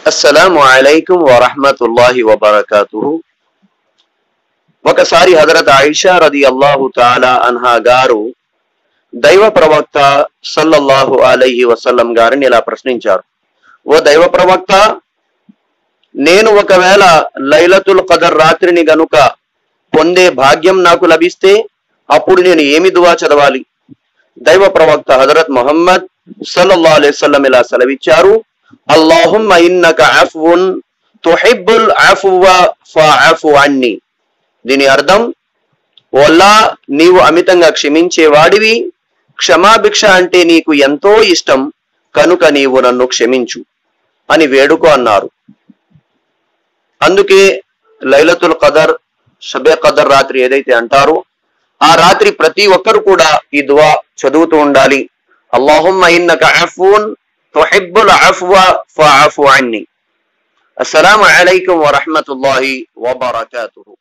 అస్సలాము అలైకుం వరహమతుల్లాహి వబర్కాతుహు ఒకసారి హజరత్ ఆయిషా రది అల్లాహు తాలా అన్హా గారు దైవ ప్రవక్త సల్లల్లాహు అలైహి వసల్లం గారిని ఇలా ప్రశ్నించారు ఓ దైవ ప్రవక్త నేను ఒకవేళ లైలతుల్ ఖదర్ రాత్రిని గనుక పొందే భాగ్యం నాకు లభిస్తే అప్పుడు నేను ఏమి దువా చదవాలి దైవ ప్రవక్త హజరత్ మొహమ్మద్ సల్లల్లాహు అలైహి వసల్లం ఇలా సెలవిచ్చారు అల్లాహుమ్మ ఇన్నక అఫ్వున్ తుహిబ్బుల్ అఫ్వ ఫఅఫు అన్ని దీని అర్థం ఓల్లా నీవు అమితంగా క్షమించే వాడివి క్షమాభిక్ష అంటే నీకు ఎంతో ఇష్టం కనుక నీవు నన్ను క్షమించు అని వేడుకో అన్నారు అందుకే లైలతుల్ ఖదర్ షబే ఖదర్ రాత్రి ఏదైతే అంటారో ఆ రాత్రి ప్రతి ఒక్కరు కూడా ఈ దువా చదువుతూ ఉండాలి అల్లాహుమ్మ ఇన్నక అఫ్వున్ తుహిబ్బుల్ అఫ్వ ఫఅఫు అన్ని అస్సలాము అలైకుం వరహమతుల్లాహి వబరకాతుహు